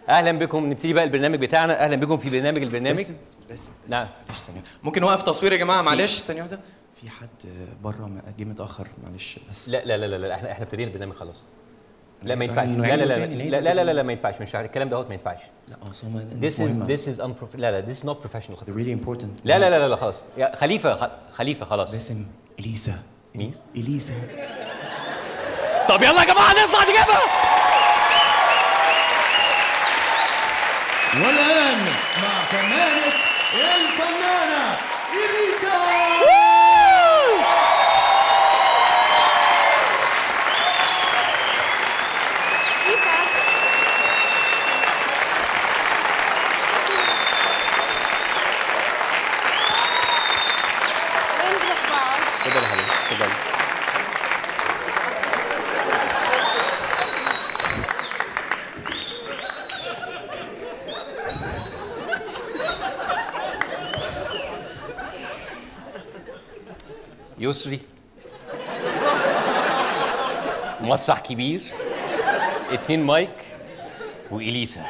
اهلا بكم نبتدي بقى البرنامج بتاعنا اهلا بكم في برنامج البرنامج باسم باسم نعم. معلش ثانية ممكن نوقف تصوير يا جماعة معلش ثانية واحدة في حد بره جه متأخر معلش بس لا لا لا لا, لا احنا احنا ابتدينا البرنامج خلاص لا ما نعيد- ينفعش لا نعيده لا لا تاني، لا نعيده لا لا لا, تاني. لا ما ينفعش مش عارف الكلام دوت ما ينفعش لا اصل هما this ناس is مهمة this is unprof لا لا this is not professional they're really important لا لا لا لا, لا خلاص يا خليفه خ- خليفه خلاص باسم اليسا مين؟ اليسا طب يلا يا جماعه نطلع نجيبها والآن مع فنانة الفنانة إليسا اتفضل يا حبيبي اتفضل يسري مسرح كبير اتنين مايك وإليسا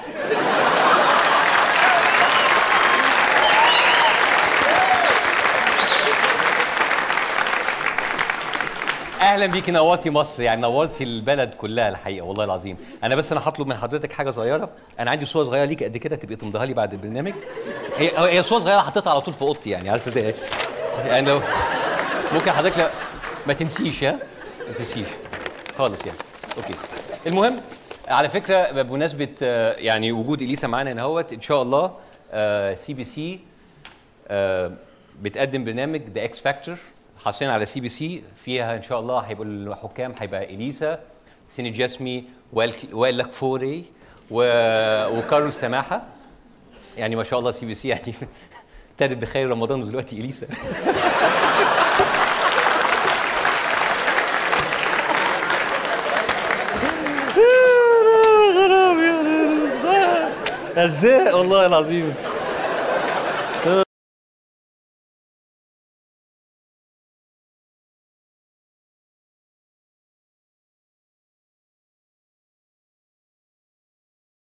اهلا بيكي نورتي مصر يعني نورتي البلد كلها الحقيقه والله العظيم انا بس انا هطلب من حضرتك حاجه صغيره انا عندي صوره صغيره ليك قد كده تبقي تمضيها لي بعد البرنامج هي هي صوره صغيره حطيتها على طول في اوضتي يعني عارفه ازاي يعني لو ممكن حضرتك لا ما تنسيش ها ما تنسيش خالص يعني اوكي المهم على فكره بمناسبه آه، يعني وجود اليسا معانا هنا اهوت ان شاء الله سي بي سي بتقدم برنامج ذا اكس فاكتور حاصلين على سي بي سي فيها ان شاء الله هيبقوا الحكام هيبقى اليسا سيني جاسمي وائل وائل لكفوري و... وكارول سماحه يعني ما شاء الله سي بي سي يعني ابتدت بخير رمضان ودلوقتي اليسا ارزاق والله العظيم